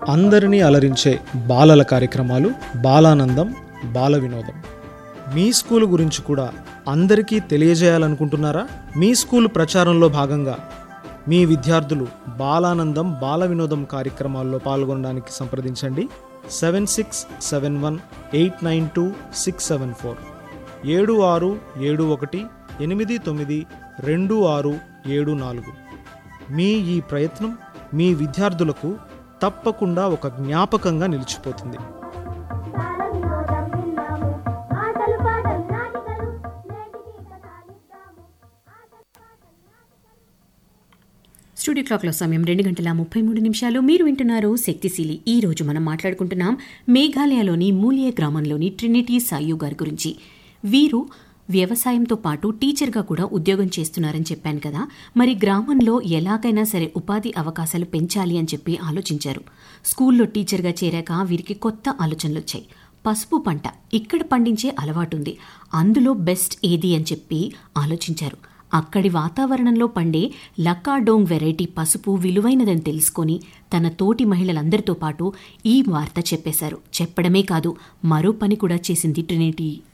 అందరినీ అలరించే బాలల కార్యక్రమాలు బాలానందం బాల వినోదం మీ స్కూల్ గురించి కూడా అందరికీ తెలియజేయాలనుకుంటున్నారా మీ స్కూల్ ప్రచారంలో భాగంగా మీ విద్యార్థులు బాలానందం బాల వినోదం కార్యక్రమాల్లో పాల్గొనడానికి సంప్రదించండి seven six seven one eight nine two six seven four ఏడు ఆరు ఏడు ఒకటి ఎనిమిది తొమ్మిది రెండు ఆరు ఏడు నాలుగు మీ ఈ ప్రయత్నం మీ విద్యార్థులకు తప్పకుండా ఒక జ్ఞాపకంగా నిలిచిపోతుంది బాలవినోదం విన్నాము ఆటలు పాటలు నాటికలు నేటికి కథాలిద్దాము ఆటలు పాటలు నాటికలు స్టూడియో క్లాక్లో సమయం రెండు గంటల ముప్పై మూడు నిమిషాలు మీరు వింటున్నారు శక్తిశీలి ఈ రోజు మనం మాట్లాడుకుంటున్నాం మేఘాలయలోని మూలియే గ్రామంలోని ట్రినిటీ సాయు గారి గురించి వీరు వ్యవసాయంతో పాటు టీచర్గా కూడా ఉద్యోగం చేస్తున్నారని చెప్పాను కదా మరి గ్రామంలో ఎలాగైనా సరే ఉపాధి అవకాశాలు పెంచాలి అని చెప్పి ఆలోచించారు స్కూల్లో టీచర్గా చేరాక వీరికి కొత్త ఆలోచనలు వచ్చాయి పసుపు పంట ఇక్కడ పండించే అలవాటుంది అందులో బెస్ట్ ఏది అని చెప్పి ఆలోచించారు అక్కడి వాతావరణంలో పండే లక్కాడోంగ్ వెరైటీ పసుపు విలువైనదని తెలుసుకొని తన తోటి మహిళలందరితో పాటు ఈ వార్త చెప్పేశారు చెప్పడమే కాదు మరో పని కూడా చేసింది ట్రినిటీ